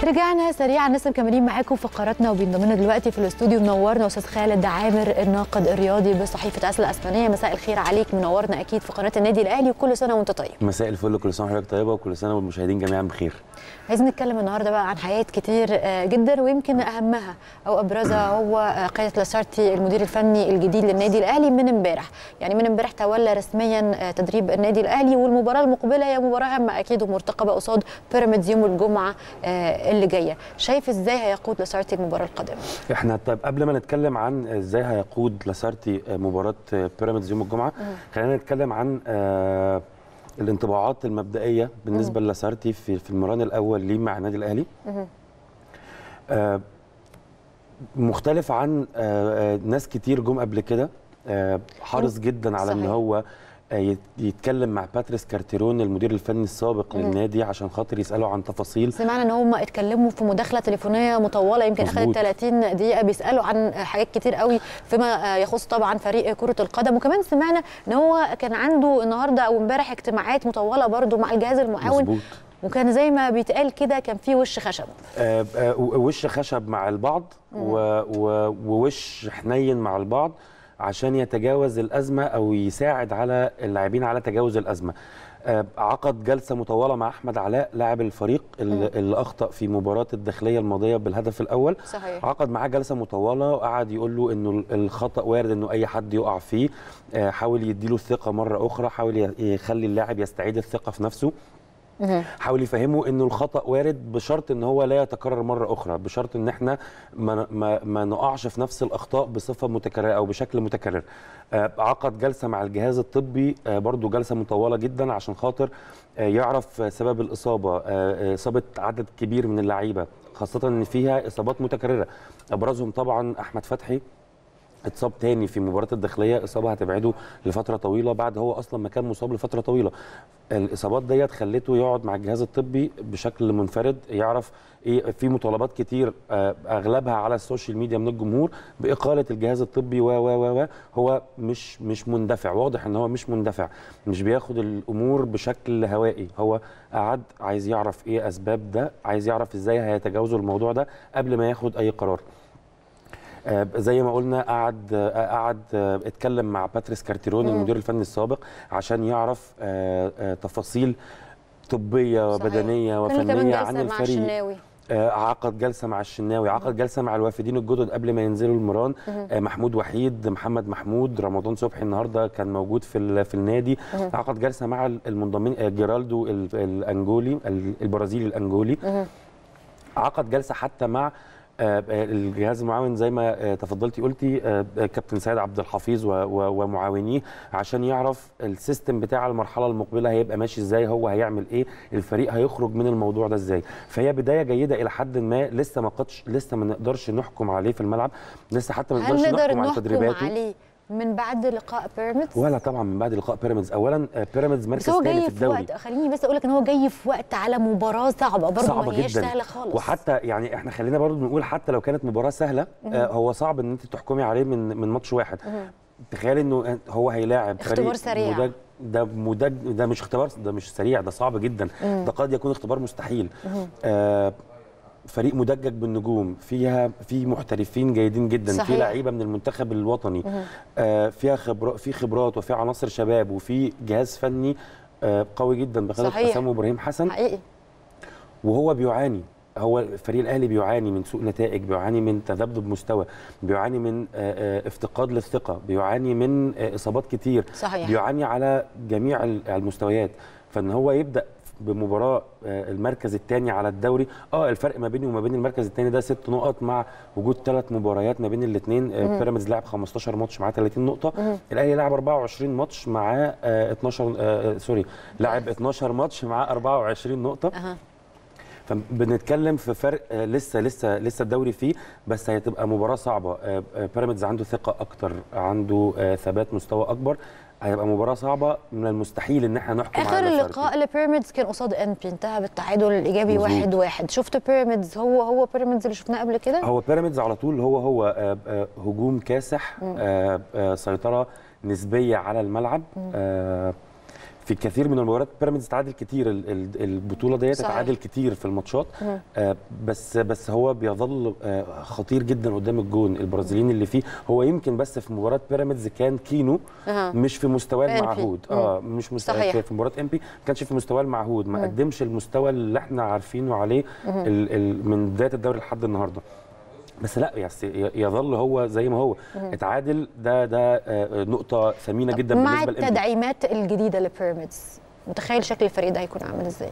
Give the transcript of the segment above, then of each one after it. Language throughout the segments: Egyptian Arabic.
رجعنا سريعا لسه مكملين معاكم فقراتنا وبينضم دلوقتي في الاستوديو منورنا استاذ خالد عامر الناقد الرياضي بصحيفه اسل الاسبانيه مساء الخير عليك منورنا اكيد في قناه النادي الاهلي وكل سنه وانت طيب مساء الفل كل سنه وحضرتك طيبه وكل سنه والمشاهدين جميعا بخير عايزين نتكلم النهارده بقى عن حاجات كتير آه، جدا ويمكن اهمها او ابرزها هو آه، قياده لاسارتي المدير الفني الجديد للنادي الاهلي من امبارح يعني من امبارح تولى رسميا آه، تدريب النادي الاهلي والمباراه المقبله هي مباراه هامه اكيد ومرتقبه قصاد بيراميدز يوم الجمعه آه، اللي جايه شايف ازاي هيقود لاسارتي المباراه القادمه احنا طيب قبل ما نتكلم عن ازاي هيقود لاسارتي مباراه بيراميدز يوم الجمعه خلينا نتكلم عن آه، الانطباعات المبدئيه بالنسبه للاسارتي في في المران الاول ليه مع النادي الاهلي آه، مختلف عن آه، آه، ناس كتير جم قبل كده آه، حرص جدا على ان صحيح. هو آه، يت- يتكلم مع باتريس كارتيرون المدير الفني السابق للنادي عشان خاطر يساله عن تفاصيل سمعنا ان هم اتكلموا في مداخله تليفونيه مطوله يمكن اخذت مظبوط. 30 دقيقه بيسالوا عن حاجات كتير قوي فيما يخص طبعا فريق كره القدم وكمان سمعنا ان هو كان عنده النهارده او امبارح اجتماعات مطوله برضو مع الجهاز المعاون مظبوط وكان زي ما بيتقال كده كان في وش خشب آه، آه، وش خشب مع البعض و- و- ووش حنين مع البعض عشان يتجاوز الازمه او يساعد على اللاعبين على تجاوز الازمه آه، عقد جلسه مطوله مع احمد علاء لاعب الفريق اللي, اللي اخطا في مباراه الداخليه الماضيه بالهدف الاول صحيح عقد معاه جلسه مطوله وقعد يقول له انه الخطا وارد انه اي حد يقع فيه آه، حاول يديله الثقه مره اخرى حاول ي- يخلي اللاعب يستعيد الثقه في نفسه مهم. حاول يفهمه انه الخطا وارد بشرط ان هو لا يتكرر مره اخرى بشرط ان احنا ما, ما, ما نقعش في نفس الاخطاء بصفه متكرره او بشكل متكرر آه، عقد جلسه مع الجهاز الطبي آه، برضو جلسه مطوله جدا عشان خاطر آه، يعرف آه، سبب الاصابه آه، آه، اصابه عدد كبير من اللعيبه خاصه ان فيها اصابات متكرره ابرزهم طبعا احمد فتحي اتصاب تاني في مباراه الداخليه اصابه هتبعده لفتره طويله بعد هو اصلا ما كان مصاب لفتره طويله الاصابات ديت خلته يقعد مع الجهاز الطبي بشكل منفرد يعرف ايه في مطالبات كتير آه، اغلبها على السوشيال ميديا من الجمهور باقاله الجهاز الطبي و و و و هو مش مش مندفع واضح ان هو مش مندفع مش بياخد الامور بشكل هوائي هو قعد عايز يعرف ايه اسباب ده عايز يعرف ازاي هيتجاوزوا الموضوع ده قبل ما ياخد اي قرار آه، زي ما قلنا قعد آه، قعد آه، اتكلم مع باتريس كارتيرون مم. المدير الفني السابق عشان يعرف آه، آه، تفاصيل طبيه صحيح. وبدنيه كان كمان وفنيه جلسه عن مع الفريق الشناوي آه، عقد جلسه مع الشناوي عقد جلسه مع الوافدين الجدد قبل ما ينزلوا المران آه، محمود وحيد محمد محمود رمضان صبحي النهارده كان موجود في ال- في النادي عقد جلسه مع المنضمين آه، جيرالدو ال- الانجولي ال- البرازيلي الانجولي مهم. عقد جلسه حتى مع آه، آه، الجهاز المعاون زي ما آه، تفضلتي قلتي آه، آه، كابتن سيد عبد الحفيظ و- و- ومعاونيه عشان يعرف السيستم بتاع المرحله المقبله هيبقى ماشي ازاي هو هيعمل ايه الفريق هيخرج من الموضوع ده ازاي فهي بدايه جيده الى حد ما لسه ما قدش لسه ما نقدرش نحكم عليه في الملعب لسه حتى ما هل نقدرش نقدر نحكم على نحكم تدريباته عليه من بعد لقاء بيراميدز ولا طبعا من بعد لقاء بيراميدز اولا آه، بيراميدز بس مركز هو ثاني جاي في في الدوري وقت خليني بس اقول لك ان هو جاي في وقت على مباراه صعبه برضه صعبة ما هياش جدا. سهله خالص وحتى يعني احنا خلينا برضو نقول حتى لو كانت مباراه سهله آه هو صعب ان انت تحكمي عليه من من ماتش واحد تخيل انه هو هيلاعب اختبار فريق سريع. مدج ده مدج ده مش اختبار ده مش سريع ده صعب جدا ده قد يكون اختبار مستحيل آه فريق مدجج بالنجوم فيها في محترفين جيدين جدا صحيح. في لعيبه من المنتخب الوطني آه فيها خبرات في خبرات وفي عناصر شباب وفي جهاز فني آه قوي جدا بقياده صحيح. حسام وابراهيم حسن حقيقي وهو بيعاني هو الفريق الاهلي بيعاني من سوء نتائج بيعاني من تذبذب مستوى بيعاني من آه، آه، افتقاد للثقه بيعاني من آه، اصابات كتير صحيح بيعاني على جميع ال- المستويات فان هو يبدا بمباراه آه، المركز الثاني على الدوري اه الفرق ما بينه وما بين المركز الثاني ده ست نقط مع وجود ثلاث مباريات ما بين الاثنين بيراميدز لعب 15 ماتش معاه 30 نقطه الاهلي لعب 24 ماتش معاه آه، 12 آه، سوري لعب 12 ماتش معاه 24 نقطه أها. فبنتكلم في فرق آه، لسه لسه لسه الدوري فيه بس هتبقى مباراه صعبه آه، آه، بيراميدز عنده ثقه اكتر عنده آه، ثبات مستوى اكبر هيبقى مباراه صعبه من المستحيل ان احنا نحكم اخر على لاسارتي. لقاء لبيراميدز كان قصاد انبي انتهى بالتعادل الايجابي مظبوط. واحد واحد شفت بيراميدز هو هو بيراميدز اللي شفناه قبل كده هو بيراميدز على طول هو هو آه، آه، هجوم كاسح آه، آه، سيطره نسبيه على الملعب آه، في كثير من المباريات بيراميدز تعادل كتير ال- ال- البطوله ديت صحيح. تعادل كتير في الماتشات آه بس بس هو بيظل آه خطير جدا قدام الجون البرازيليين اللي فيه هو يمكن بس في مباراه بيراميدز كان كينو أها. مش في مستواه في MP. المعهود اه مش مستوى صحيح. في مباراه ام بي ما كانش في مستواه المعهود ما قدمش المستوى اللي احنا عارفينه عليه ال ال من بدايه الدوري لحد النهارده بس لا يعني ي- يظل هو زي ما هو اتعادل ده ده آه، نقطه ثمينه جدا مع بالنسبه للإنبي. التدعيمات الجديده لبيراميدز متخيل شكل الفريق ده هيكون عامل ازاي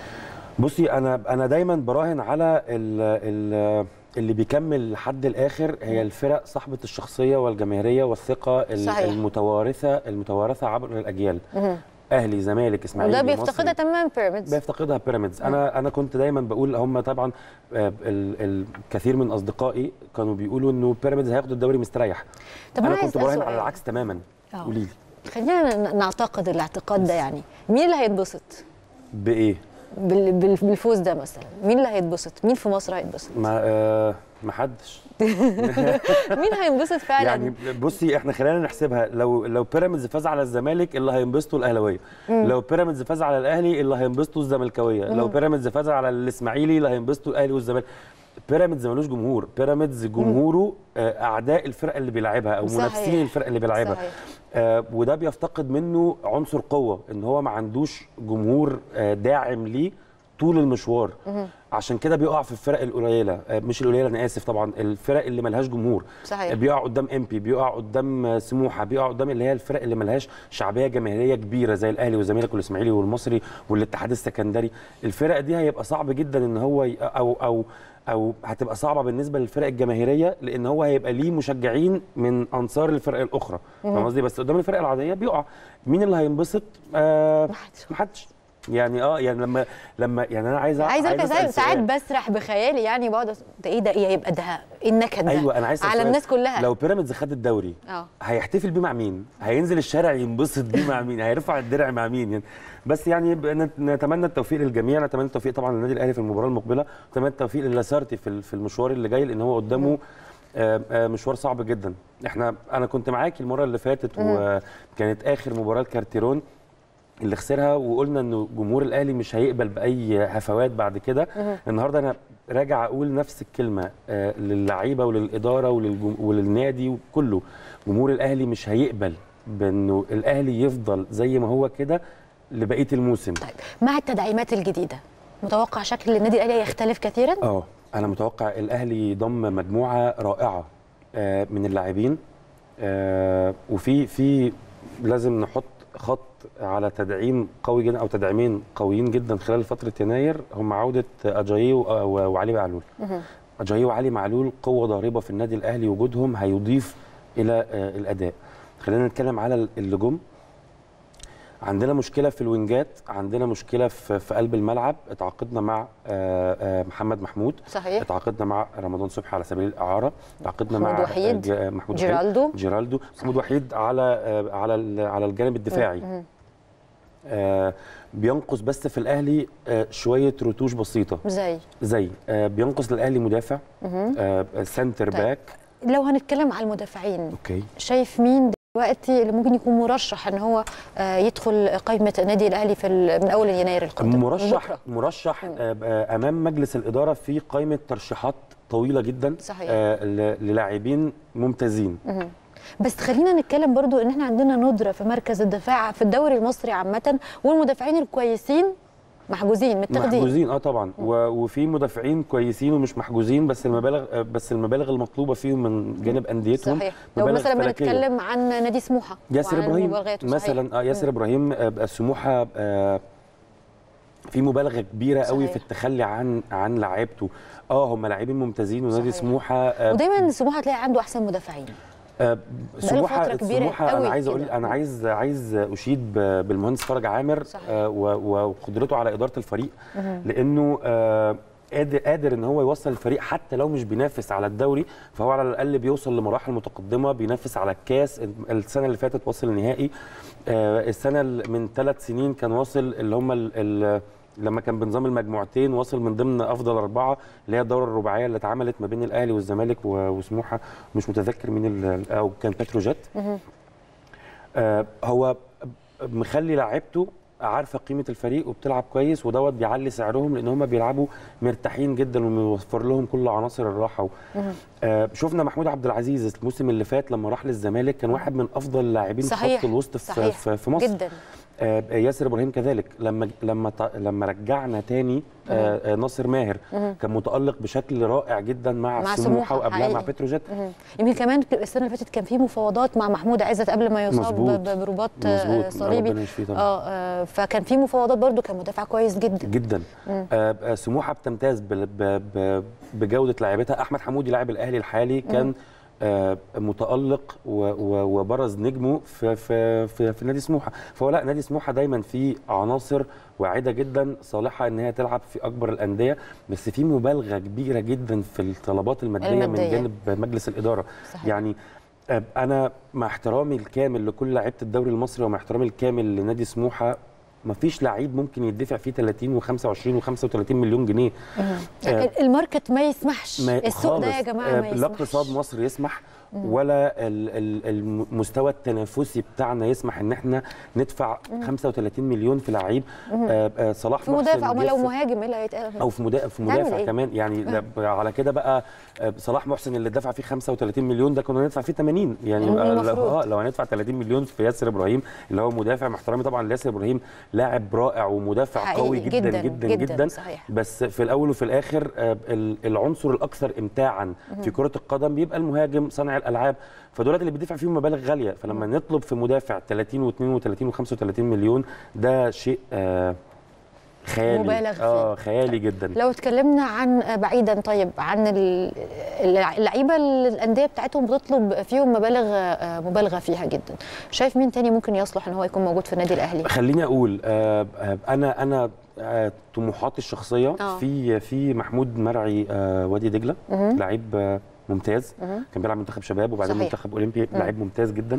بصي انا انا دايما براهن على ال ال اللي بيكمل لحد الاخر هي الفرق صاحبه الشخصيه والجماهيريه والثقه ال- صحيح. المتوارثه المتوارثه عبر الاجيال اهلي زمالك اسماعيلي وده بيفتقدها مصري. تماما بيراميدز بيفتقدها بيراميدز انا انا كنت دايما بقول هم طبعا آه، ال- الكثير من اصدقائي كانوا بيقولوا انه بيراميدز هياخد الدوري مستريح طب أنا انا عايز كنت أسأل براهن سؤال. على العكس تماما آه. قولي لي خلينا ن- نعتقد الاعتقاد ده يعني مين اللي هيتبسط بايه بال- بال- بالفوز ده مثلا مين اللي هيتبسط مين في مصر هيتبسط ما آه ما حدش مين هينبسط فعلا يعني بصي احنا خلينا نحسبها لو لو بيراميدز فاز على الزمالك اللي هينبسطوا الاهلاويه لو بيراميدز فاز على الاهلي اللي هينبسطوا الزملكاويه لو بيراميدز فاز على الاسماعيلي اللي هينبسطوا الاهلي والزمالك بيراميدز ملوش جمهور بيراميدز جمهوره آه، اعداء الفرق اللي بيلعبها او صحيح. منافسين الفرق اللي بيلعبها صحيح. آه وده بيفتقد منه عنصر قوه ان هو ما عندوش جمهور آه داعم ليه طول المشوار عشان كده بيقع في الفرق القليله آه مش القليله انا اسف طبعا الفرق اللي ملهاش جمهور صحيح. بيقع قدام امبي بيقع قدام آه، سموحه بيقع قدام اللي هي الفرق اللي ملهاش شعبيه جماهيريه كبيره زي الاهلي والزمالك والاسماعيلي والمصري والاتحاد السكندري الفرق دي هيبقى صعب جدا ان هو ي... او او او هتبقى صعبه بالنسبه للفرق الجماهيريه لان هو هيبقى ليه مشجعين من انصار الفرق الاخرى فاهم قصدي بس قدام الفرق العاديه بيقع مين اللي هينبسط آه محدش. محدش يعني اه يعني لما لما يعني انا عايز عايزه اركز أسأل ساعات سؤال. بسرح بخيالي يعني بقعد أس- ده ايه ده ايه هيبقى ده ايه النكد ده ايوه انا عايز أسأل على سؤال. الناس كلها لو بيراميدز خد الدوري اه هيحتفل بيه مع مين؟ هينزل الشارع ينبسط بيه مع مين؟ هيرفع الدرع مع مين؟ يعني بس يعني ب- نت- نتمنى التوفيق للجميع، نتمنى التوفيق طبعا للنادي الاهلي في المباراه المقبله، نتمنى التوفيق للاسارتي في ال- في المشوار اللي جاي لان هو قدامه آه، آه، مشوار صعب جدا. احنا انا كنت معاكي المره اللي فاتت وكانت اخر مباراه لكارتيرون اللي خسرها وقلنا انه جمهور الاهلي مش هيقبل باي هفوات بعد كده النهارده انا راجع اقول نفس الكلمه آه، للعيبه وللاداره وللجم... وللنادي وكله جمهور الاهلي مش هيقبل بانه الاهلي يفضل زي ما هو كده لبقيه الموسم طيب مع التدعيمات الجديده متوقع شكل النادي الاهلي يختلف كثيرا اه انا متوقع الاهلي ضم مجموعه رائعه آه، من اللاعبين آه، وفي في لازم نحط خط على تدعيم قوي جدا او تدعيمين قويين جدا خلال فتره يناير هم عوده اجاييه و- و- وعلي معلول اجاييه وعلي معلول قوه ضاربه في النادي الاهلي وجودهم هيضيف الى آه، الاداء خلينا نتكلم على اللي جم عندنا مشكله في الوينجات عندنا مشكله في, في قلب الملعب اتعاقدنا مع آه، آه، محمد محمود صحيح اتعاقدنا مع رمضان صبحي على سبيل الاعاره اتعاقدنا مع محمود وحيد، ج- محمود جيرالدو. وحيد جيرالدو محمود وحيد على آه، على ال- على الجانب الدفاعي آه بينقص بس في الاهلي آه شويه رتوش بسيطه زي زي آه بينقص للاهلي مدافع آه سنتر طيب. باك لو هنتكلم على المدافعين اوكي شايف مين دلوقتي اللي ممكن يكون مرشح ان هو آه، يدخل قائمه النادي الاهلي في ال- من اول يناير القادم مرشح بكرة. مرشح آه، آه، امام مجلس الاداره في قائمه ترشيحات طويله جدا صحيح. آه ل- للاعبين ممتازين بس خلينا نتكلم برضو ان احنا عندنا ندره في مركز الدفاع في الدوري المصري عامه والمدافعين الكويسين محجوزين متاخدين محجوزين اه طبعا و- وفي مدافعين كويسين ومش محجوزين بس المبالغ آه، بس المبالغ المطلوبه فيهم من جانب انديتهم صحيح لو مبالغ مثلا فلكية. بنتكلم عن نادي سموحه ياسر وعن ابراهيم مبالغاته، صحيح. مثلا اه ياسر ابراهيم آه، بقى سموحه آه، في مبالغه كبيره قوي صحيح. في التخلي عن عن لعيبته اه هم لاعبين ممتازين ونادي صحيح. سموحه آه، ودايما سموحه تلاقي عنده احسن مدافعين آه، سموحه فترة كبيرة سموحه قوي انا عايز اقول كده. انا عايز عايز اشيد ب- بالمهندس فرج عامر صحيح. آه، و- وقدرته على اداره الفريق لانه آه، قادر قادر ان هو يوصل الفريق حتى لو مش بينافس على الدوري فهو على الاقل بيوصل لمراحل متقدمه بينافس على الكاس السنه اللي فاتت وصل النهائي آه، السنه ال- من ثلاث سنين كان واصل اللي هم ال- ال- لما كان بنظام المجموعتين وصل من ضمن افضل اربعه اللي هي الدوره الرباعيه اللي اتعملت ما بين الاهلي والزمالك و- وسموحه مش متذكر مين ال- او كان بتروجيت آه هو مخلي لعيبته عارفه قيمه الفريق وبتلعب كويس ودوت بيعلي سعرهم لان هم بيلعبوا مرتاحين جدا وموفر لهم كل عناصر الراحه و... آه شفنا محمود عبد العزيز الموسم اللي فات لما راح للزمالك كان واحد من افضل اللاعبين في صحيح خط الوسط في, صحيح في, في مصر جدا آه، ياسر ابراهيم كذلك لما لما ت- لما رجعنا تاني آه، آه، ناصر ماهر كان متالق بشكل رائع جدا مع, مع سموحه سموحة، وقبلها مع حقيقي. بتروجيت مهم. يمكن كمان السنه اللي فاتت كان في مفاوضات مع محمود عزت قبل ما يصاب مظبوط. ب- برباط آه، مظبوط. صليبي ربنا يشفيه طبعا. اه آه، فكان في مفاوضات برضو كان مدافع كويس جدا جدا آه، آه، سموحه بتمتاز بال- ب- ب- بجوده لاعبتها احمد حمودي لاعب الاهلي الحالي كان آه، متالق و- و- وبرز نجمه في في في, في نادي سموحه فهو لا نادي سموحه دايما فيه عناصر واعده جدا صالحه ان هي تلعب في اكبر الانديه بس في مبالغه كبيره جدا في الطلبات الماديه, المادية. من جانب مجلس الاداره صحيح. يعني آه، انا مع احترامي الكامل لكل لعيبه الدوري المصري ومع احترامي الكامل لنادي سموحه ما فيش لعيب ممكن يدفع فيه 30 و25 و35 مليون جنيه آه، الماركت ما يسمحش ما السوق ده يا خالص. جماعه آه، ما لا يسمحش اقتصاد مصر يسمح ولا ال- ال- المستوى التنافسي بتاعنا يسمح ان احنا ندفع 35 مليون في لعيب آه، آه، صلاح في محسن مدافع امال لو جه- مهاجم ايه اللي هيتقال او في مدافع في نعمل مدافع إيه؟ كمان يعني لا- على كده بقى آه، صلاح محسن اللي دفع فيه 35 مليون ده كنا ندفع فيه 80 يعني مم، بقى لو, المفروض. آه لو هندفع 30 مليون في ياسر ابراهيم اللي هو مدافع مع احترامي طبعا لياسر ابراهيم لاعب رائع ومدافع حقيقي قوي جدا جداً، جدا جداً، جدا, جداً صحيح. بس في الاول وفي الاخر آه، ال- العنصر الاكثر امتاعا في كره القدم بيبقى المهاجم صانع الالعاب فدولت اللي بيدفع فيهم مبالغ غاليه فلما نطلب في مدافع 30 و32 و35 مليون ده شيء آه، خيالي مبالغ فيه. اه خيالي جدا لو اتكلمنا عن بعيدا طيب عن ال- اللعيبه اللي الانديه بتاعتهم بتطلب فيهم مبالغ آه، مبالغه فيها جدا شايف مين تاني ممكن يصلح ان هو يكون موجود في النادي الاهلي خليني اقول آه، آه، انا انا آه، طموحاتي الشخصيه آه. في في محمود مرعي آه، وادي دجله لعيب آه، ممتاز كان بيلعب منتخب شباب وبعدين صحيح. منتخب اولمبي لعيب ممتاز جدا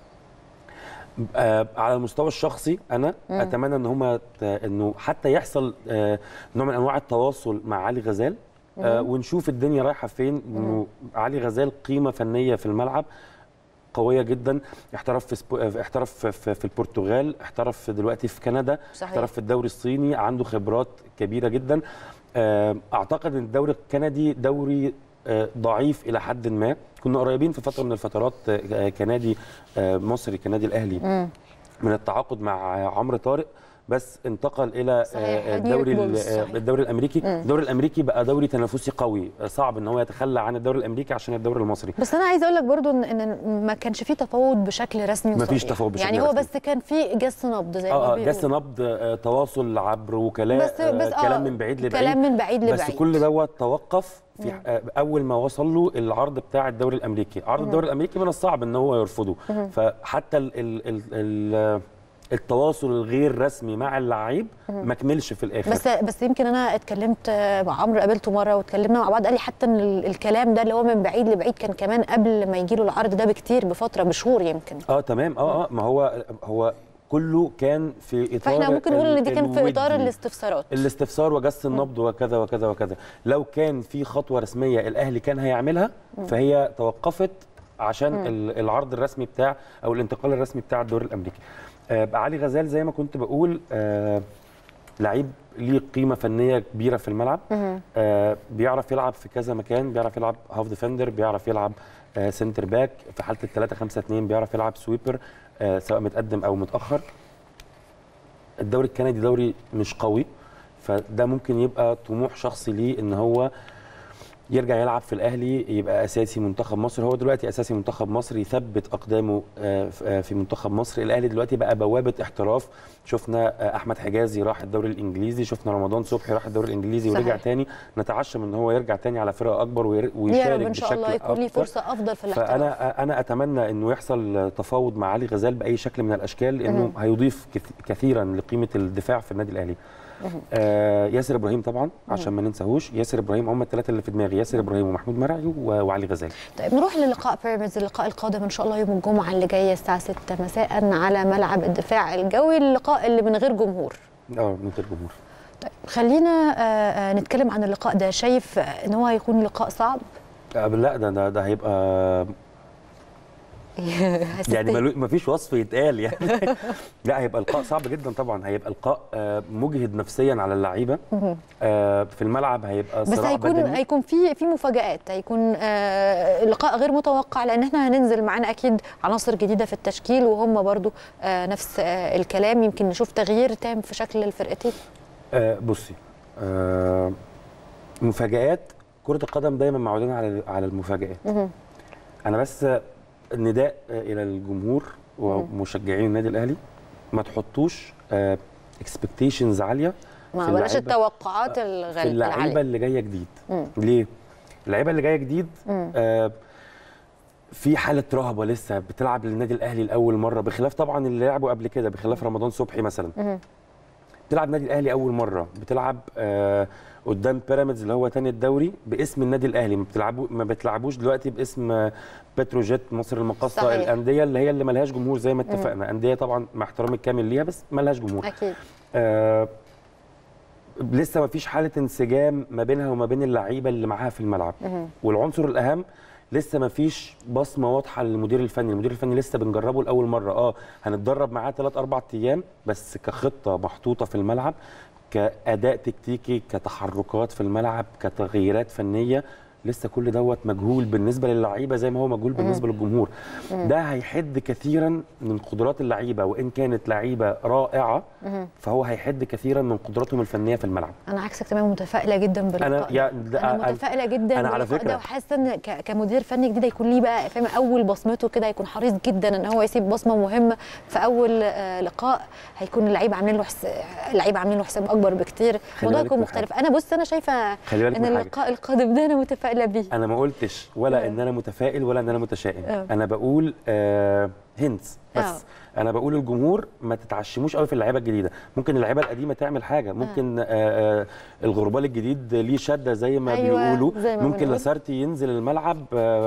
آه، على المستوى الشخصي انا اتمنى ان هما ت- انه حتى يحصل آه، نوع من انواع التواصل مع علي غزال آه، ونشوف الدنيا رايحه فين انه علي غزال قيمه فنيه في الملعب قويه جدا احترف في سبو... احترف في- في, في البرتغال احترف دلوقتي في كندا صحيح. احترف في الدوري الصيني عنده خبرات كبيره جدا آه، اعتقد ان الدوري الكندي دوري آه، ضعيف الى حد ما كنا قريبين في فتره من الفترات آه، كنادي آه، مصري كنادي الاهلي من التعاقد مع عمرو طارق بس انتقل الى صحيح، آه، نيويورك الدوري ال- بولز، آه، صحيح. الدوري الامريكي الدوري الامريكي بقى دوري تنافسي قوي آه، صعب ان هو يتخلى عن الدوري الامريكي عشان الدوري المصري بس انا عايزه اقول لك برضو ان ان ما كانش فيه تفاوض بشكل رسمي مفيش وصريح. تفاوض بشكل يعني هو رسمي. بس كان في جس نبض زي ما اه آه، بيقولوا جس نبض آه، تواصل عبر وكلاء بس بس آه، كلام من بعيد لبعيد كلام من بعيد بس لبعيد كل دوت توقف في آه، اول ما وصل له العرض بتاع الدوري الامريكي عرض الدوري الامريكي من الصعب ان هو يرفضه فحتى ال ال ال ال التواصل الغير رسمي مع اللعيب ما كملش في الاخر بس بس يمكن انا اتكلمت مع عمرو قابلته مره واتكلمنا مع بعض قال لي حتى ان ال- الكلام ده اللي هو من بعيد لبعيد كان كمان قبل ما يجي له العرض ده بكتير بفتره بشهور يمكن اه تمام اه اه ما هو هو كله كان في اطار فاحنا ممكن نقول ان دي كان في اطار الودي. الاستفسارات الاستفسار وجس النبض وكذا وكذا وكذا لو كان في خطوه رسميه الاهلي كان هيعملها فهي توقفت عشان ال- العرض الرسمي بتاع او الانتقال الرسمي بتاع الدوري الامريكي آه علي غزال زي ما كنت بقول آه لعيب ليه قيمه فنيه كبيره في الملعب آه بيعرف يلعب في كذا مكان بيعرف يلعب هاف ديفندر بيعرف يلعب آه سنتر باك في حاله ال 3 5 2 بيعرف يلعب سويبر آه سواء متقدم او متاخر الدوري الكندي دوري مش قوي فده ممكن يبقى طموح شخصي ليه ان هو يرجع يلعب في الاهلي يبقى اساسي منتخب مصر هو دلوقتي اساسي منتخب مصر يثبت اقدامه آه، ف- آه، في منتخب مصر الاهلي دلوقتي بقى بوابه احتراف شفنا آه، احمد حجازي راح الدوري الانجليزي شفنا رمضان صبحي راح الدوري الانجليزي ورجع صحيح. تاني نتعشم ان هو يرجع تاني على فرقه اكبر وير- يا ويشارك رب ان شاء الله بشكل يكون ليه أكتر. فرصه افضل في الاحتراف فانا انا اتمنى انه يحصل تفاوض مع علي غزال باي شكل من الاشكال لانه هيضيف كث- كثيرا لقيمه الدفاع في النادي الاهلي آه ياسر ابراهيم طبعا عشان ما ننساهوش ياسر ابراهيم هم الثلاثه اللي في دماغي ياسر ابراهيم ومحمود مرعي و- وعلي غزال طيب نروح للقاء بيراميدز اللقاء القادم ان شاء الله يوم الجمعه اللي جايه الساعه 6 مساء على ملعب الدفاع الجوي اللقاء اللي من غير جمهور اه من الجمهور طيب خلينا آه، آه، نتكلم عن اللقاء ده شايف ان هو هيكون لقاء صعب آه لا ده ده, ده هيبقى يعني ملو- مفيش وصف يتقال يعني لا هيبقى لقاء صعب جدا طبعا هيبقى لقاء آه، مجهد نفسيا على اللعيبه آه، في الملعب هيبقى بس صراع هيكون بدني هيكون في في مفاجآت هيكون آه لقاء غير متوقع لان احنا هننزل معانا اكيد عناصر جديده في التشكيل وهم برضو آه نفس آه الكلام يمكن نشوف تغيير تام في شكل الفرقتين آه، بصي آه، مفاجآت كرة القدم دايما معودين على على المفاجآت انا بس نداء آه، الى الجمهور ومشجعين النادي الاهلي ما تحطوش اكسبكتيشنز عاليه ما في بلاش اللعيبة- التوقعات في الغاليه اللعيبه اللي جايه جديد ليه اللعيبه اللي جايه جديد آه في حاله رهبه لسه بتلعب للنادي الاهلي لاول مره بخلاف طبعا اللي لعبوا قبل كده بخلاف رمضان صبحي مثلا بتلعب النادي الاهلي اول مره بتلعب آه قدام بيراميدز اللي هو تاني الدوري باسم النادي الاهلي ما بتلعبوا ما بتلعبوش دلوقتي باسم آه، بتروجيت مصر المقاصه صحيح. الانديه اللي هي اللي ملهاش جمهور زي ما اتفقنا انديه طبعا مع احترامي الكامل ليها بس ملهاش جمهور اكيد آه لسه ما فيش حاله انسجام ما بينها وما بين اللعيبه اللي معاها في الملعب والعنصر الاهم لسه ما فيش بصمه واضحه للمدير الفني المدير الفني لسه بنجربه لاول مره اه هنتدرب معاه 3 4 ايام بس كخطه محطوطه في الملعب كاداء تكتيكي كتحركات في الملعب كتغييرات فنيه لسه كل دوت مجهول بالنسبه للعيبه زي ما هو مجهول بالنسبه للجمهور ده هيحد كثيرا من قدرات اللعيبه وان كانت لعيبه رائعه فهو هيحد كثيرا من قدراتهم الفنيه في الملعب انا عكسك تمام متفائله جدا باللقاء انا ده. يا ده انا متفائله جدا أنا على باللقاء فكرة- ده وحاسه ان ك- كمدير فني جديد هيكون ليه بقى فاهم اول بصمته كده هيكون حريص جدا ان هو يسيب بصمه مهمه في اول آه، لقاء هيكون اللعيبه عاملين له حس... اللعيبه عاملين له حساب اكبر بكتير الموضوع بالك هيكون من مختلف انا بص انا شايفه خلي بالك ان من حاجة. اللقاء القادم ده انا متفائله بيه انا ما قلتش ولا ان انا متفائل ولا ان انا متشائم آه. انا بقول آه هنتس بس آه. انا بقول الجمهور ما تتعشموش قوي في اللعيبه الجديده ممكن اللعيبه القديمه تعمل حاجه ممكن آه آه الغربال الجديد ليه شده زي ما أيوة، بيقولوا زي ما ممكن بنقول. لاسارتي ينزل الملعب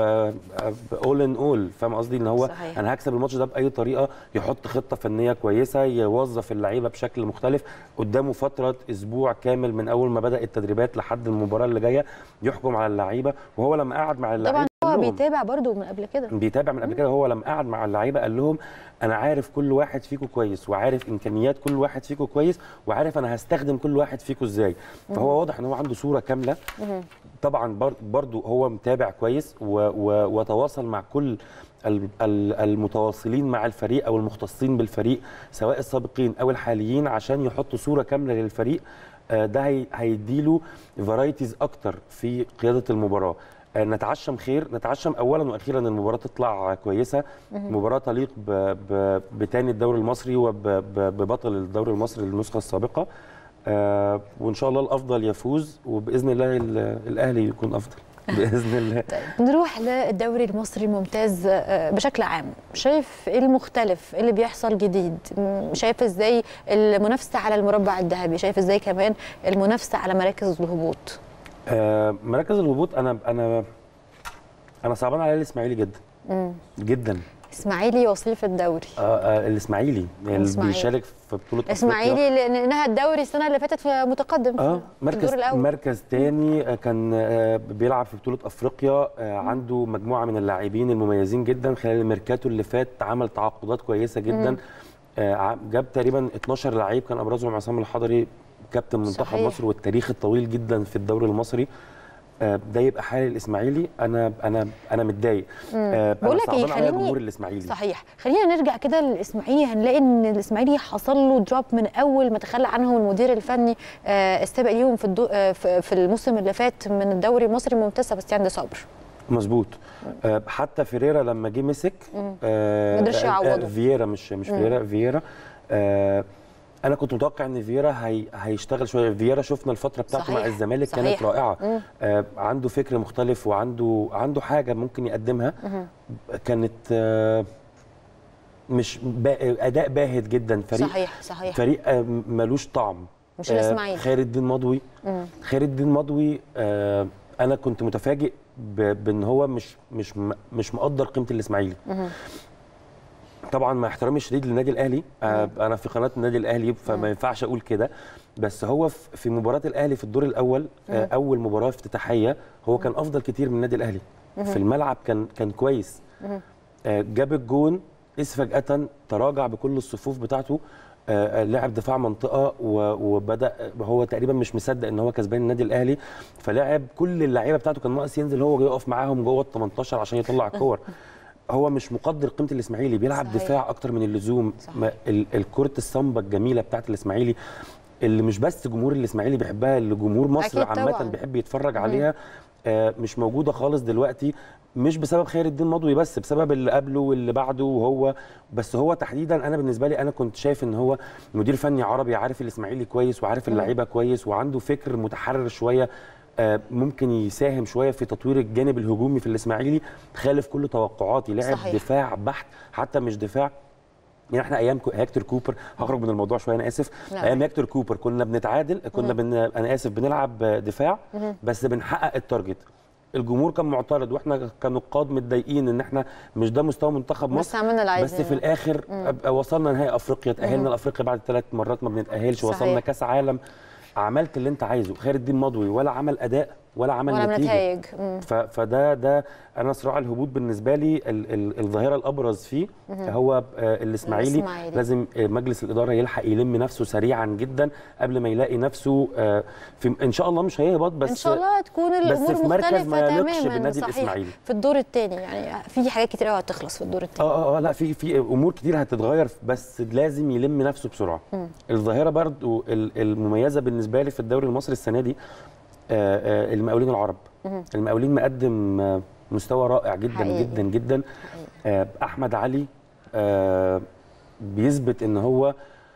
اول ان اول فاهم قصدي ان هو صحيح. انا هكسب الماتش ده باي طريقه يحط خطه فنيه كويسه يوظف اللعيبه بشكل مختلف قدامه فتره اسبوع كامل من اول ما بدا التدريبات لحد المباراه اللي جايه يحكم على اللعيبه وهو لما قعد مع اللعيبه طبعا هو قال لهم- بيتابع برضو من قبل كده بيتابع من قبل كده هو لما قعد مع اللعيبه قال لهم انا عارف كل واحد فيكم كويس وعارف امكانيات كل واحد فيكم كويس وعارف انا هستخدم كل واحد فيكم ازاي فهو واضح ان هو عنده صوره كامله طبعا بر- برضو هو متابع كويس و و وتواصل مع كل ال- ال- المتواصلين مع الفريق او المختصين بالفريق سواء السابقين او الحاليين عشان يحطوا صوره كامله للفريق آه، ده هي- هيديله فرايتيز اكتر في قياده المباراه آه، نتعشم خير نتعشم اولا واخيرا ان المباراه تطلع كويسه مباراه تليق ب- ب- بتاني الدوري المصري وببطل الدوري المصري للنسخه السابقه آه، وان شاء الله الافضل يفوز وباذن الله ال- الاهلي يكون افضل باذن الله نروح للدوري المصري الممتاز آه، بشكل عام شايف ايه المختلف إيه اللي بيحصل جديد م- شايف ازاي المنافسه على المربع الذهبي شايف ازاي كمان المنافسه على مراكز الهبوط آه، مراكز الهبوط انا انا انا صعبان عليا الاسماعيلي جدا جدا اسماعيلي وصيف الدوري آه آه الاسماعيلي يعني اللي الإسماعيلي. بيشارك في بطوله أفريقيا. اسماعيلي لان نهى الدوري السنه اللي فاتت في متقدم اه في مركز الدور الاول مركز تاني آه، كان آه، بيلعب في بطوله افريقيا آه، عنده مجموعه من اللاعبين المميزين جدا خلال الميركاتو اللي فات عمل تعاقدات كويسه جدا آه، ع- جاب تقريبا 12 لعيب كان ابرزهم عصام الحضري كابتن منتخب صحيح. مصر والتاريخ الطويل جدا في الدوري المصري آه، ده يبقى حال الاسماعيلي انا انا انا متضايق آه، بقول انا لك إيه، صعبان عليا خليني- جمهور الاسماعيلي صحيح خلينا نرجع كده للاسماعيلي هنلاقي ان الاسماعيلي حصل له دروب من اول ما تخلى عنه المدير الفني آه، السابق ليهم في الدو آه، في في الموسم اللي فات من الدوري المصري الممتاز سباستيان صبر مظبوط آه، حتى فيريرا لما جه مسك آه، ما قدرش آه، آه، يعوضه. فييرا مش مش فييرا فييرا آه، انا كنت متوقع ان فييرا هي هيشتغل شويه فييرا شفنا الفتره بتاعته صحيح، مع الزمالك صحيح. كانت رائعه آه، عنده فكر مختلف وعنده عنده حاجه ممكن يقدمها كانت آه، مش با- اداء باهت جدا فريق صحيح صحيح فريق آه، ملوش طعم مش آه، الإسماعيلي. خالد الدين مضوي خالد الدين مضوي آه، انا كنت متفاجئ ب- بان هو مش مش م- مش مقدر قيمه الاسماعيلي طبعا مع احترامي الشديد للنادي الاهلي آه، انا في قناه النادي الاهلي فما ينفعش اقول كده بس هو في في مباراه الاهلي في الدور الاول آه، اول مباراه افتتاحيه هو كان افضل كتير من النادي الاهلي في الملعب كان كان كويس آه، جاب الجون إذ فجاه تراجع بكل الصفوف بتاعته آه، آه، لعب دفاع منطقه و- وبدا هو تقريبا مش مصدق ان هو كسبان النادي الاهلي فلعب كل اللعيبه بتاعته كان ناقص ينزل هو يقف معاهم جوه ال 18 عشان يطلع الكور هو مش مقدر قيمه الاسماعيلي بيلعب صحيح. دفاع اكتر من اللزوم صح. ما ال- الكره الصامبه الجميله بتاعت الاسماعيلي اللي مش بس جمهور الاسماعيلي بيحبها اللي جمهور مصر أكيد عامه طبعاً. بيحب يتفرج عليها آه، مش موجوده خالص دلوقتي مش بسبب خير الدين مضوي بس بسبب اللي قبله واللي بعده وهو بس هو تحديدا انا بالنسبه لي انا كنت شايف ان هو مدير فني عربي عارف الاسماعيلي كويس وعارف اللعيبه كويس وعنده فكر متحرر شويه آه، ممكن يساهم شويه في تطوير الجانب الهجومي في الاسماعيلي خالف كل توقعاتي لعب صحيح. دفاع بحت حتى مش دفاع يعني احنا ايام كو- هيكتور كوبر هخرج من الموضوع شويه انا اسف لا. ايام هيكتور كوبر كنا بنتعادل كنا بن... انا اسف بنلعب دفاع بس بنحقق التارجت الجمهور كان معترض واحنا كنقاد متضايقين ان احنا مش ده مستوى منتخب بس مصر عملنا اللي بس في عايزينه. الاخر أبقى وصلنا نهائي افريقيا تاهلنا لافريقيا بعد ثلاث مرات ما بنتاهلش صحيح. وصلنا كاس عالم عملت اللي انت عايزه خير الدين مضوي ولا عمل اداء ولا عمل ولا نتيجه نتائج مم. ف- فده ده انا صراع الهبوط بالنسبه لي ال- ال- الظاهره الابرز فيه هو آه، الاسماعيلي الإسماعيلي. لازم آه، مجلس الاداره يلحق يلم نفسه سريعا جدا قبل ما يلاقي نفسه آه، في ان شاء الله مش هيهبط بس ان شاء الله تكون الامور في مركز مختلفه ما يليقش تماما بالنادي صحيح الإسماعيلي. في الدور الثاني يعني في حاجات كتير قوي هتخلص في الدور الثاني اه اه اه لا في في امور كتير هتتغير بس لازم يلم نفسه بسرعه الظاهره برضو ال- المميزه بالنسبه لي في الدوري المصري السنه دي آه، آه، المقاولين العرب المقاولين مقدم آه، مستوى رائع جدا حقيقي. جدا جدا آه، احمد علي آه، بيثبت ان هو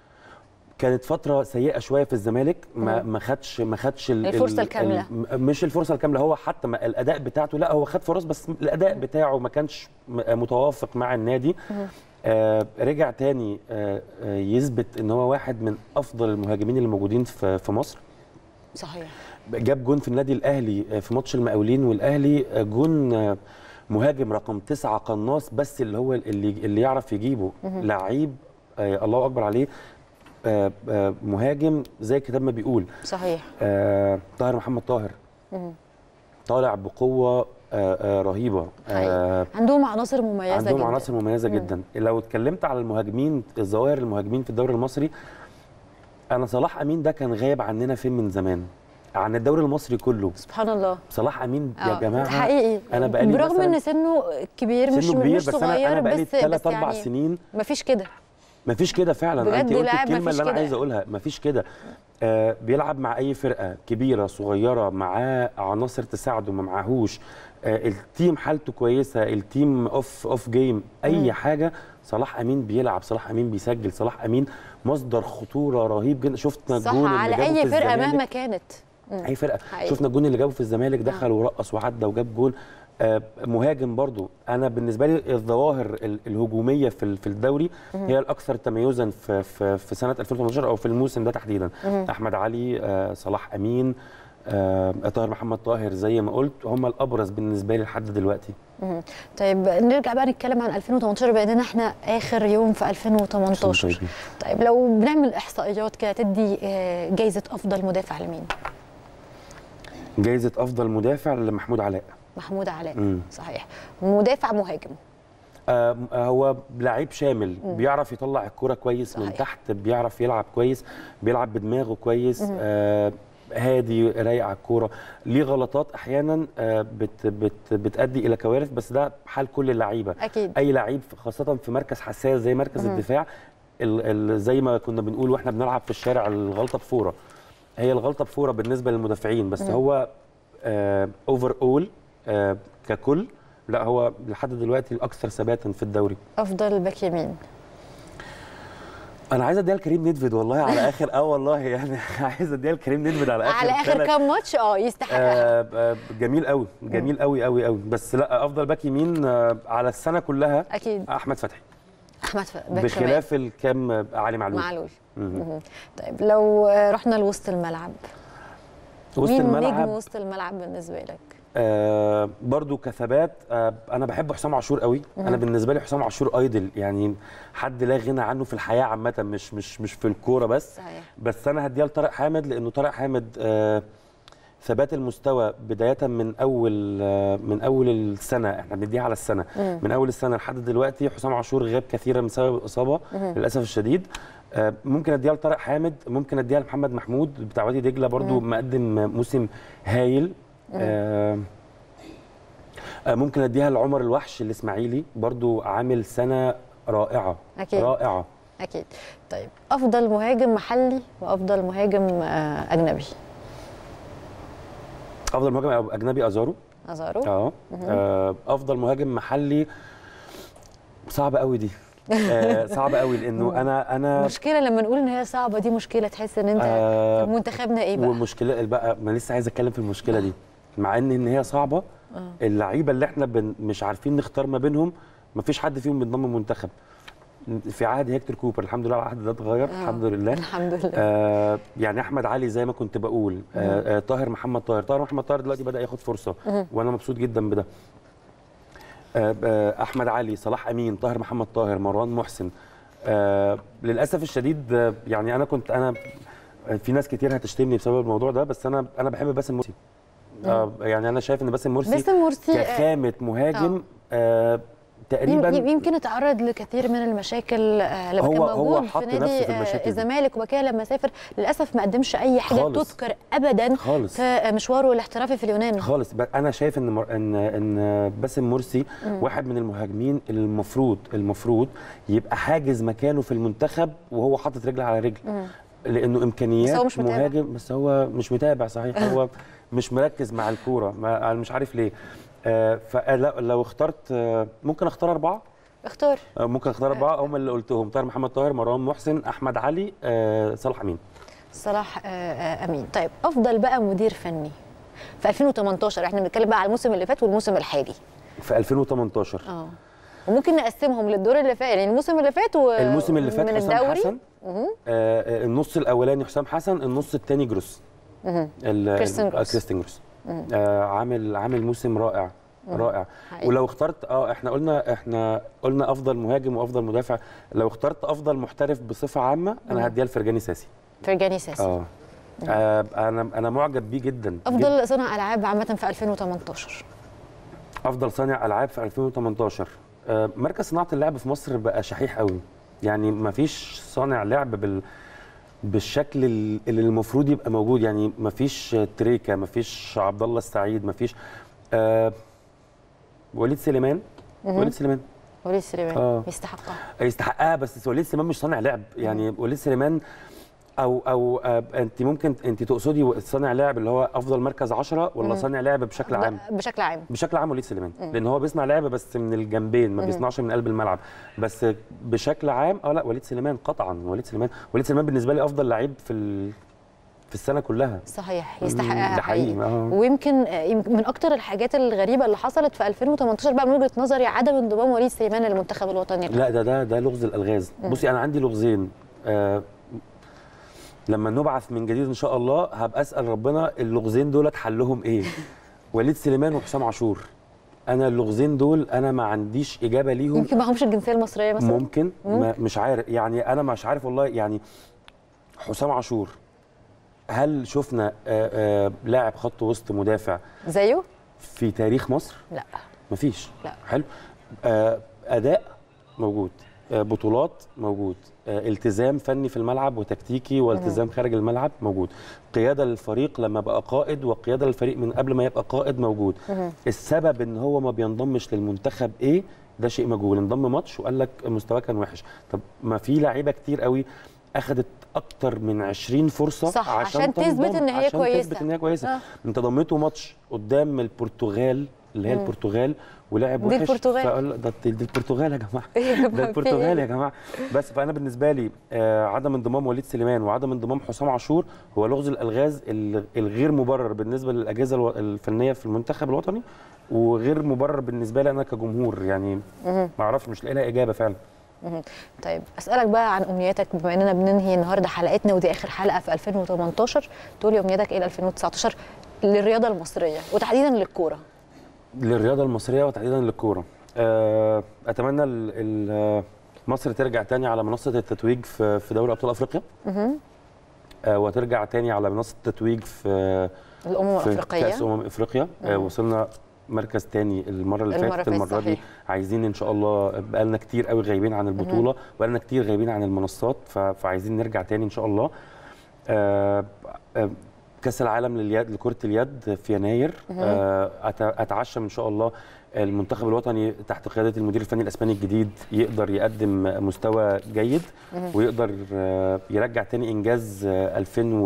كانت فتره سيئه شويه في الزمالك ما ما خدش ما خدش ال- الفرصة ال- الكاملة. ال- مش الفرصه الكامله هو حتى ما الاداء بتاعته لا هو خد فرص بس الاداء بتاعه ما كانش م- متوافق مع النادي آه رجع تاني آه آه يثبت ان هو واحد من افضل المهاجمين اللي موجودين في في مصر صحيح جاب جون في النادي الاهلي آه، في ماتش المقاولين والاهلي آه، جون آه، مهاجم رقم تسعة قناص بس اللي هو اللي اللي يعرف يجيبه لعيب آه الله اكبر عليه آه آه مهاجم زي الكتاب ما بيقول صحيح آه طاهر محمد طاهر طالع بقوه آه آه رهيبه حقيقي. عندهم عناصر مميزه عندهم جدا عناصر مميزه جدا لو اتكلمت على المهاجمين الظواهر المهاجمين في الدوري المصري انا صلاح امين ده كان غايب عننا فين من زمان عن الدوري المصري كله سبحان الله صلاح امين يا آه، جماعه حقيقي انا بقالي برغم مثلاً ان سنه كبير مش سنه كبير مش بس صغير انا انا بقالي بس ثلاث بس اربع يعني سنين مفيش كده مفيش كده فعلا بجد انت قلت لاعب الكلمه مفيش اللي انا كده. عايز اقولها مفيش كده آه بيلعب مع اي فرقه كبيره صغيره معاه عناصر تساعده ما معاهوش آه التيم حالته كويسه التيم اوف اوف جيم اي حاجه صلاح امين بيلعب صلاح امين بيسجل صلاح امين مصدر خطوره رهيب جدا شفنا صح الجون اللي على جابه اي في فرقه الزمالك. مهما كانت مم. اي فرقه حقيقي. شفنا الجون اللي جابه في الزمالك دخل ورقص وعدى وجاب جون آه، مهاجم برضو انا بالنسبه لي الظواهر ال- الهجوميه في ال- في الدوري هي الاكثر تميزا في في في سنه 2018 او في الموسم ده تحديدا احمد علي آه، صلاح امين آه، طاهر محمد طاهر زي ما قلت هم الابرز بالنسبه لي لحد دلوقتي مم. طيب نرجع بقى نتكلم عن 2018 بما اننا احنا اخر يوم في 2018 طيبين. طيب لو بنعمل احصائيات كده تدي آه، جايزه افضل مدافع لمين؟ جائزه افضل مدافع لمحمود علاء محمود علاء مم. صحيح مدافع مهاجم آه، هو لعيب شامل بيعرف يطلع الكرة كويس من صحيح. تحت بيعرف يلعب كويس بيلعب بدماغه كويس آه هادي رايق على الكوره ليه غلطات احيانا آه بت بت بتؤدي الى كوارث بس ده حال كل اللعيبه أكيد. اي لعيب خاصه في مركز حساس زي مركز الدفاع ال ال زي ما كنا بنقول واحنا بنلعب في الشارع الغلطه بفوره هي الغلطه بفوره بالنسبه للمدافعين بس هو اوفر اول ككل لا هو لحد دلوقتي الاكثر ثباتا في الدوري افضل باك يمين انا عايز اديها لكريم ندفد والله على اخر اه والله يعني عايز اديها لكريم ندفد على اخر على اخر ثلاث- كام ماتش اه يستحقها آه آه، جميل قوي جميل قوي قوي قوي بس لا افضل باك يمين آه على السنه كلها اكيد احمد فتحي احمد ف- باك شمال. بخلاف الكام آه، علي معلول معلول مهم. طيب لو آه، رحنا لوسط الملعب وسط مين نجم الملعب وسط الملعب بالنسبه لك؟ آه برضو كثبات آه انا بحب حسام عاشور قوي انا بالنسبه لي حسام عاشور ايدل يعني حد لا غنى عنه في الحياه عامه مش مش مش في الكوره بس صحيح بس انا هديها لطارق حامد لانه طارق حامد آه ثبات المستوى بدايه من اول آه، من اول السنه احنا بنديها على السنه من اول السنه لحد دلوقتي حسام عاشور غاب كثيرا بسبب الاصابه للاسف الشديد آه، ممكن اديها لطارق حامد ممكن اديها لمحمد محمود بتاع وادي دجله برضو مقدم موسم هايل آه، آه، ممكن اديها لعمر الوحش الاسماعيلي برضو عامل سنه رائعه أكيد. رائعه اكيد طيب افضل مهاجم محلي وافضل مهاجم آه، اجنبي افضل مهاجم اجنبي ازارو ازارو اه آه، افضل مهاجم محلي صعبه قوي دي آه، صعبه قوي لانه انا انا المشكله لما نقول ان هي صعبه دي مشكله تحس ان انت آه، طب منتخبنا ايه بقى والمشكله بقى ما لسه عايز اتكلم في المشكله دي مع ان ان هي صعبه اللعيبه اللي احنا بن مش عارفين نختار ما بينهم ما فيش حد فيهم بينضم المنتخب في عهد هيكتور كوبر الحمد لله العهد ده اتغير آه. الحمد لله الحمد لله آه يعني احمد علي زي ما كنت بقول آه آه طاهر محمد طاهر طاهر محمد طاهر دلوقتي بدا ياخد فرصه وانا مبسوط جدا بده آه آه احمد علي صلاح امين طاهر محمد طاهر مروان محسن آه للاسف الشديد آه يعني انا كنت انا في ناس كتير هتشتمني بسبب الموضوع ده بس انا انا بحب باسم مرسي آه يعني انا شايف ان باسم مرسي باسم مرسي آه، كخامه مهاجم آه تقريبا يم- يمكن اتعرض لكثير من المشاكل آه، لما كان هو- هو موجود حط في نادي نفسه في آه، المشاكل دي. الزمالك وبعد كده لما سافر للاسف ما قدمش اي حاجه خالص. تذكر ابدا خالص. في مشواره الاحترافي في اليونان خالص ب- انا شايف ان مر... ان ان باسم مرسي واحد من المهاجمين اللي المفروض المفروض يبقى حاجز مكانه في المنتخب وهو حاطط رجل على رجل لانه امكانيات بس هو مش متابع. مهاجم بس هو مش متابع صحيح هو مش مركز مع الكوره ما انا مش عارف ليه آه فلو لو اخترت آه ممكن اختار اربعه اختار آه ممكن اختار اربعه هم اللي قلتهم طاهر محمد طاهر مروان محسن احمد علي آه صلاح امين صلاح آه، آه، امين طيب افضل بقى مدير فني في 2018 احنا بنتكلم بقى على الموسم اللي فات والموسم الحالي في 2018 اه وممكن نقسمهم للدور اللي فات يعني الموسم اللي فات و... الموسم اللي فات من حسام الدوري حسن مهم. آه النص الاولاني حسام حسن النص الثاني جروس مهم. ال- كريستيان آه، جروس. كريستيان جروس آه عامل عامل موسم رائع رائع حقيقي. ولو اخترت اه احنا قلنا احنا قلنا افضل مهاجم وافضل مدافع لو اخترت افضل محترف بصفه عامه انا هديها لفرجاني ساسي فرجاني ساسي اه آه، انا انا معجب بيه جدا جداً. افضل صانع العاب عامه في 2018 افضل صانع العاب في 2018 آه، مركز صناعه اللعب في مصر بقى شحيح قوي يعني ما فيش صانع لعب بال بالشكل ال- اللي المفروض يبقى موجود يعني ما فيش تريكا ما فيش عبد الله السعيد ما فيش آه وليد سليمان وليد سليمان وليد سليمان آه. يستحقها يستحقها بس وليد سليمان مش صانع لعب يعني وليد سليمان او او آه انت ممكن انت تقصدي صانع لعب اللي هو افضل مركز 10 ولا صانع لعب بشكل عام ب- بشكل عام بشكل عام وليد سليمان لان هو بيصنع لعبه بس من الجنبين ما بيصنعش من قلب الملعب بس بشكل عام اه لا وليد سليمان قطعا وليد سليمان وليد سليمان بالنسبه لي افضل لعيب في ال... في السنه كلها صحيح يستحقها ده حقيقي، آه. ويمكن آه، يمكن من اكتر الحاجات الغريبه اللي حصلت في 2018 بقى من وجهه نظري عدم انضمام وليد سليمان للمنتخب الوطني لا ده ده ده لغز الالغاز بصي انا عندي لغزين آه لما نبعث من جديد ان شاء الله هبقى اسال ربنا اللغزين دولت حلهم ايه وليد سليمان وحسام عاشور انا اللغزين دول انا ما عنديش اجابه ليهم يمكن ما همش الجنسيه المصريه مثلا ممكن ما مش عارف يعني انا مش عارف والله يعني حسام عاشور هل شفنا آه، آه، لاعب خط وسط مدافع زيه في تاريخ مصر لا مفيش لا. حلو آه، اداء موجود آه، بطولات موجود آه، التزام فني في الملعب وتكتيكي والتزام خارج الملعب موجود قياده للفريق لما بقى قائد وقياده للفريق من قبل ما يبقى قائد موجود السبب ان هو ما بينضمش للمنتخب ايه ده شيء مجهول انضم ماتش وقال لك مستواه كان وحش طب ما في لعيبه كتير قوي اخذت اكتر من 20 فرصه صح، عشان, عشان تثبت تنضم، إن هي عشان كويسة. تثبت ان هي كويسه آه. انت ضميته ماتش قدام البرتغال اللي هي البرتغال ولعب دي وحش البرتغال. فقال ده دي دي البرتغال يا جماعه إيه ده بقى في البرتغال إيه؟ يا جماعه بس فانا بالنسبه لي آه عدم انضمام وليد سليمان وعدم انضمام حسام عاشور هو لغز الالغاز ال- الغير مبرر بالنسبه للاجهزه الو- الفنيه في المنتخب الوطني وغير مبرر بالنسبه لي انا كجمهور يعني ما اعرفش مش لاقي لها اجابه فعلا مهم. طيب اسالك بقى عن امنياتك بما اننا بننهي النهارده حلقتنا ودي اخر حلقه في 2018 تقولي امنياتك ايه ل 2019 للرياضه المصريه وتحديدا للكوره للرياضه المصريه وتحديدا للكوره آه، اتمنى ال- ال- مصر ترجع تاني على منصه التتويج في في دوري ابطال افريقيا آه، وترجع تاني على منصه التتويج في الامم في الافريقيه كاس امم افريقيا آه، مم. وصلنا مركز تاني المره اللي المرة فاتت اللي المره فاتت، دي صحيح. عايزين ان شاء الله بقالنا كتير قوي غايبين عن البطوله بقالنا كتير غايبين عن المنصات ف- فعايزين نرجع تاني ان شاء الله آه، آه، كاس العالم لليد لكره اليد في يناير آه، أت- اتعشم ان شاء الله المنتخب الوطني تحت قياده المدير الفني الاسباني الجديد يقدر يقدم مستوى جيد ويقدر آه، يرجع تاني انجاز آه،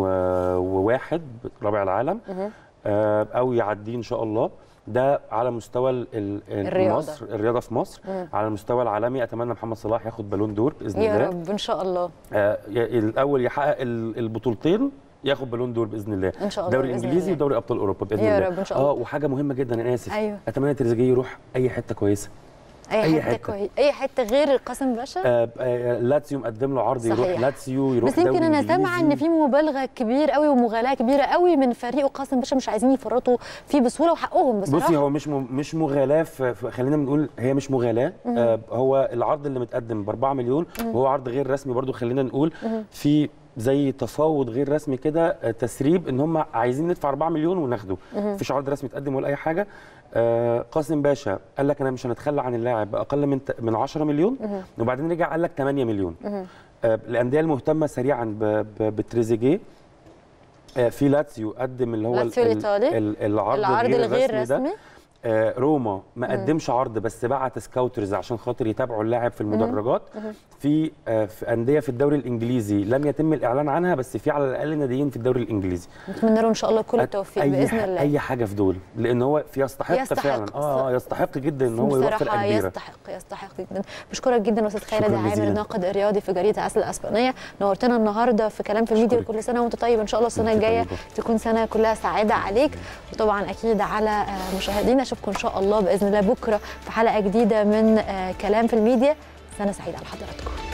2001 رابع العالم آه، او يعديه ان شاء الله ده على مستوى ال- ال- الرياضة. مصر الرياضه في مصر على المستوى العالمي اتمنى محمد صلاح ياخد بالون دور باذن يا الله رب ان شاء الله آه، ي- الاول يحقق ال- البطولتين ياخد بالون دور باذن الله إن شاء الله الدوري بإذن الانجليزي الله. ودوري ابطال اوروبا باذن يا الله رب إن شاء الله. اه وحاجه مهمه جدا انا اسف أيوه. اتمنى تريزيجيه يروح اي حته كويسه اي, أي حته, حتة. كويس اي حته غير قاسم باشا آه آه لاتسيو مقدم له عرض يروح صحيح. لاتسيو يروح بس يمكن دوري انا إنجليزي. سامعه ان في مبالغه كبير قوي ومغالاه كبيره قوي من فريق قاسم باشا مش عايزين يفرطوا فيه بسهوله وحقهم بصراحه بصي هو مش م... مش مغالاه في... في- خلينا بنقول هي مش مغالاه آه هو العرض اللي متقدم ب 4 مليون وهو عرض غير رسمي برضو خلينا نقول في زي تفاوض غير رسمي كده آه، تسريب ان هم عايزين ندفع 4 مليون وناخده مفيش عرض رسمي اتقدم ولا اي حاجه آه قاسم باشا قال لك انا مش هنتخلى عن اللاعب باقل من ت- من 10 مليون وبعدين رجع قال لك 8 مليون آه الانديه المهتمه سريعا ب... ب... بتريزيجيه آه، في لاتسيو قدم اللي هو ال- لاتسيو ال- الإيطالي. ال- العرض, العرض الغير الرسمي ده. رسمي آه، روما ما قدمش عرض بس بعت سكاوترز عشان خاطر يتابعوا اللاعب في المدرجات في آه، في انديه في الدوري الانجليزي لم يتم الاعلان عنها بس في على الاقل ناديين في الدوري الانجليزي نتمنى له ان شاء الله كل التوفيق أي باذن ح- الله اي حاجه في دول لان هو في يستحق, يستحق. فعلا اه يستحق جدا ان هو يروح فرقه بصراحه كبيره يستحق يستحق جدا بشكرك جدا استاذ خالد شكراً عامر جزيلاً. ناقد رياضي في جريده اسل الاسبانيه نورتنا النهارده في كلام في الميديا أشكرك. وكل سنه وانت طيب ان شاء الله السنه وأنت الجايه طيبة. تكون سنه كلها سعاده عليك وطبعا اكيد على آه، مشاهدينا اشوفكم ان شاء الله باذن الله بكره في حلقه جديده من آه، كلام في الميديا سنه سعيده على حضراتكم